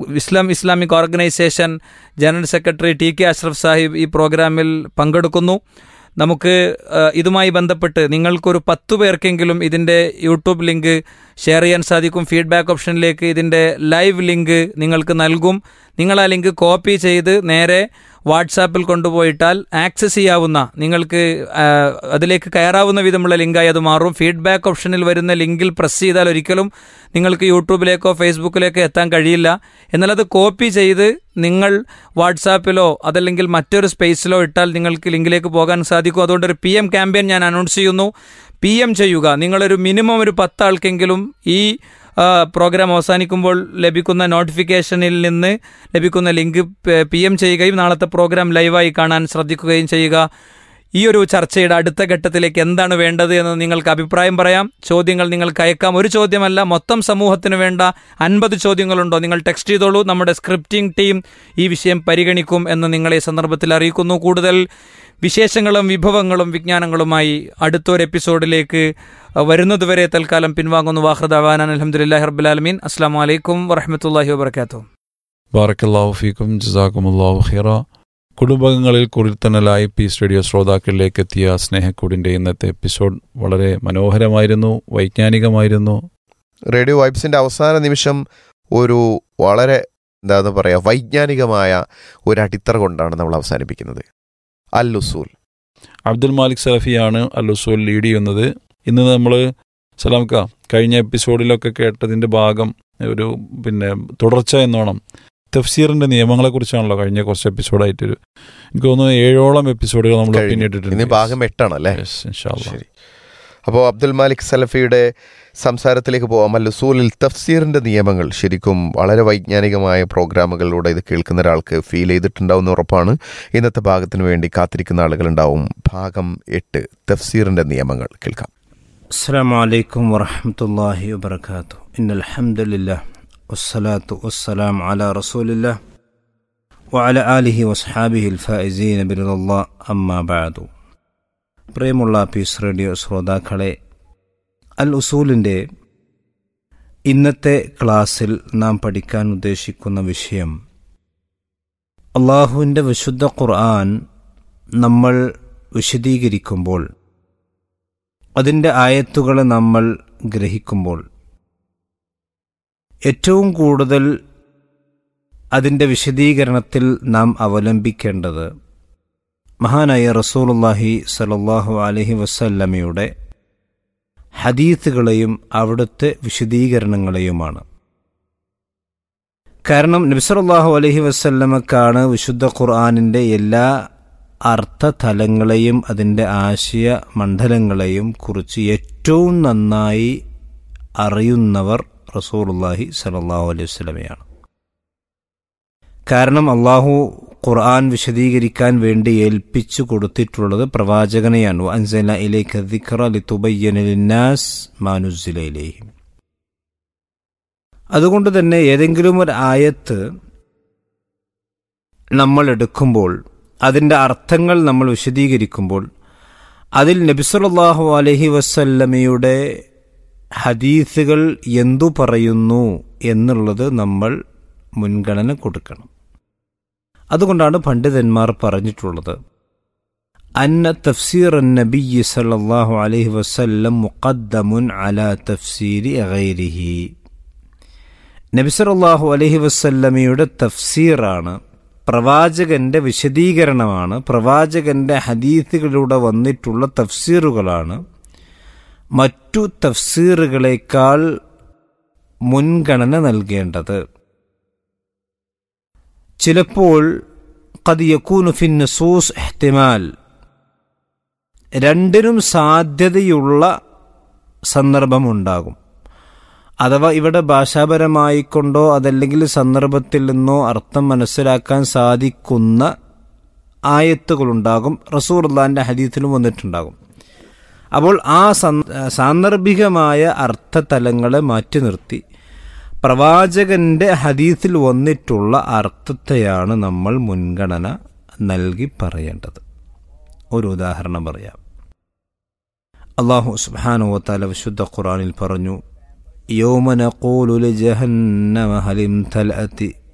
ഇസ്ലാം Islamic organisation general secretary T K Ashraf Sahib ഈ പ്രോഗ്രാമിൽ പങ്കെടുക്കുന്നു നമുക്ക് ആ, ഇതുമായി ബന്ധപ്പെട്ട് നിങ്ങൾക്കൊരു പത്തു പേർക്കെങ്കിലും ഇതിൻ്റെ യൂട്യൂബ് ലിങ്ക് ഷെയർ ചെയ്യാൻ സാധിക്കും ഫീഡ്ബാക്ക് ഓപ്ഷനിലേക്ക് ഇതിൻ്റെ ലൈവ് ലിങ്ക് നിങ്ങൾക്ക് നൽകും നിങ്ങൾ ആ ലിങ്ക് കോപ്പി ചെയ്ത് നേരെ വാട്സാപ്പിൽ കൊണ്ടുപോയിട്ടാൽ ആക്സസ് ചെയ്യാവുന്ന നിങ്ങൾക്ക് ആ, അതിലേക്ക് കയറാവുന്ന വിധമുള്ള ലിങ്കായി അത് മാറും ഫീഡ്ബാക്ക് ഓപ്ഷനിൽ വരുന്ന ലിങ്കിൽ പ്രസ് ചെയ്താൽ ഒരിക്കലും നിങ്ങൾക്ക് യൂട്യൂബിലേക്കോ ഫേസ്ബുക്കിലേക്കോ എത്താൻ കഴിയില്ല എന്നാൽ അത് കോപ്പി ചെയ്ത് നിങ്ങൾ വാട്സാപ്പിലോ അതല്ലെങ്കിൽ മറ്റൊരു സ്പേസിലോ ഇട്ടാൽ നിങ്ങൾക്ക് ലിങ്കിലേക്ക് പോകാൻ സാധിക്കും അതുകൊണ്ട് ഒരു പി എം ക്യാമ്പയിൻ ഞാൻ അനൗൺസ് ചെയ്യുന്നു പി എം ചെയ്യുക നിങ്ങളൊരു മിനിമം ഒരു പത്താൾക്കെങ്കിലും ഈ ആ, പ്രോഗ്രാം അവസാനിക്കുമ്പോൾ ലഭിക്കുന്ന നോട്ടിഫിക്കേഷനിൽ നിന്ന് ലഭിക്കുന്ന ലിങ്ക് പി എം ചെയ്യുകയും നാളത്തെ പ്രോഗ്രാം ലൈവായി കാണാൻ ശ്രദ്ധിക്കുകയും ചെയ്യുക ഈ ഒരു ചർച്ചയുടെ അടുത്ത ഘട്ടത്തിലേക്ക് എന്താണ് വേണ്ടത് എന്ന് നിങ്ങൾക്ക് അഭിപ്രായം പറയാം ചോദ്യങ്ങൾ നിങ്ങൾക്ക് അയക്കാം ഒരു ചോദ്യമല്ല മൊത്തം സമൂഹത്തിന് വേണ്ട അൻപത് ചോദ്യങ്ങളുണ്ടോ നിങ്ങൾ ടെക്സ്റ്റ് ചെയ്തോളൂ നമ്മുടെ സ്ക്രിപ്റ്റിംഗ് ടീം ഈ വിഷയം പരിഗണിക്കും എന്ന് നിങ്ങളെ ഈ സന്ദർഭത്തിൽ അറിയിക്കുന്നു കൂടുതൽ വിശേഷങ്ങളും വിഭവങ്ങളും വിജ്ഞാനങ്ങളുമായി അടുത്തൊരു എപ്പിസോഡിലേക്ക് വരുന്നതുവരെ തൽക്കാലം പിൻവാങ്ങുന്നു വാഹൃദ് അവാനാൻ അലഹമുല്ലാ റബ്ബുലാലമീൻ അസ്സാം വലൈക്കും വറഹമത്തല്ലാഹി വാബർക്കാത്തു ബാറക്കല്ലാഹു ഫീക്കും ജസാക്കുമുല്ലാഹു ഖിറ കുടുംബങ്ങളിൽ കുറിത്തണലായി പീസ് റേഡിയോ ശ്രോതാക്കളിലേക്ക് എത്തിയ സ്നേഹക്കൂടിൻ്റെ ഇന്നത്തെ എപ്പിസോഡ് വളരെ മനോഹരമായിരുന്നു വൈജ്ഞാനികമായിരുന്നു റേഡിയോ വൈബ്സിന്റെ അവസാന നിമിഷം ഒരു വളരെ എന്താന്ന് പറയാ വൈജ്ഞാനികമായ ഒരു അടിത്തറ കൊണ്ടാണ് നമ്മൾ അവസാനിപ്പിക്കുന്നത് അൽ ഉസൂൽ അബ്ദുൽ മാലിക് സലഫിയാണ് അല്ലുസൂൽ ലീഡ് ചെയ്യുന്നത് ഇന്ന് നമ്മൾ സലാംക്ക കഴിഞ്ഞ എപ്പിസോഡിലൊക്കെ കേട്ടതിൻ്റെ ഭാഗം ഒരു പിന്നെ തുടർച്ച എന്നോണം തഫ്സീറിന്റെ നിയമങ്ങളെക്കുറിച്ചാണല്ലോ കഴിഞ്ഞ കുറച്ച് എപ്പിസോഡായിട്ടൊരു എനിക്ക് തോന്നുന്നു ഏഴോളം എപ്പിസോഡുകൾ നമ്മൾ കഴിഞ്ഞു. പിന്നിട്ടിട്ടുണ്ട് ഇനി ഭാഗം എട്ടാണ് അല്ലേ Yes, ഇൻഷാ അല്ലാ. ശരി അപ്പോൾ അബ്ദുൽ മാലിക് സലഫിയുടെ സംസാരത്തിലേക്ക് പോകാം അൽ ഉസൂലിൽ തഫ്സീറിന്റെ നിയമങ്ങൾ ശരിക്കും വളരെ വൈജ്ഞാനികമായ പ്രോഗ്രാമുകളിലൂടെ ഇത് കേൾക്കുന്ന ഒരാൾക്ക് ഫീൽ ചെയ്തിട്ടുണ്ടാവുന്ന ഉറപ്പാണ് ഇന്നത്തെ ഭാഗത്തിന് വേണ്ടി കാത്തിരിക്കുന്ന ആളുകളുണ്ടാവും ഭാഗം എട്ട് തഫ്സീറിന്റെ നിയമങ്ങൾ കേൾക്കാം السلام عليكم ورحمة الله وبركاته إن الحمد لله والصلاة والسلام على رسول الله وعلى آله وصحابه الفائزين برضا الله أما بعد പ്രിയമുള്ള പീസ് റേഡിയോ ശ്രോതാക്കളെ അൽ ഉസൂലിൻ്റെ ഇന്നത്തെ ക്ലാസ്സിൽ നാം പഠിക്കാൻ ഉദ്ദേശിക്കുന്ന വിഷയം അള്ളാഹുവിൻ്റെ വിശുദ്ധ ഖുർആൻ നമ്മൾ വിശദീകരിക്കുമ്പോൾ അതിൻ്റെ ആയത്തുകളെ നമ്മൾ ഗ്രഹിക്കുമ്പോൾ ഏറ്റവും കൂടുതൽ അതിൻ്റെ വിശദീകരണത്തിൽ നാം അവലംബിക്കേണ്ടത് മഹാനായ റസൂലുള്ളാഹി സലല്ലാഹു അലഹി വസല്ലമയുടെ ഹദീത്തുകളെയും അവിടുത്തെ വിശദീകരണങ്ങളെയുമാണ് കാരണം നബ്സറല്ലാഹു അലഹി വസല്ലമക്കാണ് വിശുദ്ധ ഖുർആാനിൻ്റെ എല്ലാ അർത്ഥതലങ്ങളെയും അതിൻ്റെ ആശയ മണ്ഡലങ്ങളെയും കുറിച്ച് ഏറ്റവും നന്നായി അറിയുന്നവർ റസൂലുള്ളാഹി സലല്ലാഹു അലൈഹി വസല്ലമയാണ് കാരണം അള്ളാഹു ഖുർആൻ വിശദീകരിക്കാൻ വേണ്ടി ഏൽപ്പിച്ചു കൊടുത്തിട്ടുള്ളത് പ്രവാചകനെയാണ് അൻസല ഇലേക്ക് ദിക്റ ലിതുബയ്യന ലിന്നാസ് മാനുസില ഇലൈഹിം അതുകൊണ്ട് തന്നെ ഏതെങ്കിലും ഒരു ആയത്ത് നമ്മൾ എടുക്കുമ്പോൾ അതിൻ്റെ അർത്ഥങ്ങൾ നമ്മൾ വിശദീകരിക്കുമ്പോൾ അതിൽ നബിസുലല്ലാഹു അലഹി വസല്ലമയുടെ ഹദീസുകൾ എന്തു പറയുന്നു എന്നുള്ളത് നമ്മൾ മുൻഗണന കൊടുക്കണം അതുകൊണ്ടാണ് പണ്ഡിതന്മാർ പറഞ്ഞിട്ടുള്ളത് അന്ന തഫ്സീർ നബി സല്ലല്ലാഹു അലൈഹി വസല്ലം മുഖദ്ദമുൻ അല തഫ്സീരി ഗൈരിഹി നബി സല്ലല്ലാഹു അലൈഹി വസല്ലമയുടെ തഫ്സീറാണ് പ്രവാചകന്റെ വിശദീകരണമാണ് പ്രവാചകന്റെ ഹദീസുകളിലൂടെ വന്നിട്ടുള്ള തഫ്സീറുകളാണ് മറ്റു തഫ്സീറുകളേക്കാൾ മുൻഗണന നൽകേണ്ടത് ചിലപ്പോൾ കത് യക്കൂനു ഫിൻ നസൂസ് എഹ്തിമാൽ രണ്ടിനും സാധ്യതയുള്ള സന്ദർഭമുണ്ടാകും അഥവാ ഇവിടെ ഭാഷാപരമായിക്കൊണ്ടോ അതല്ലെങ്കിൽ സന്ദർഭത്തിൽ നിന്നോ അർത്ഥം മനസ്സിലാക്കാൻ സാധിക്കുന്ന ആയത്തുകളുണ്ടാകും റസൂർല്ലാൻ്റെ ഹദീത്തിലും വന്നിട്ടുണ്ടാകും അപ്പോൾ ആ സാന്ദർഭികമായ അർത്ഥതലങ്ങളെ മാറ്റി നിർത്തി പ്രവാചകന്റെ ഹദീസിൽ വന്നിട്ടുള്ള അർത്ഥത്തെയാണ് നമ്മൾ മുൻഗണന നൽകി പറയേണ്ടത് ഒരു ഉദാഹരണം പറയാം അള്ളാഹു സുബാനുവത്താല വിശുദ്ധ ഖുറാനിൽ പറഞ്ഞു യൗമ നഖൂലു ലജഹന്നമ ഹലിം തൽഅതി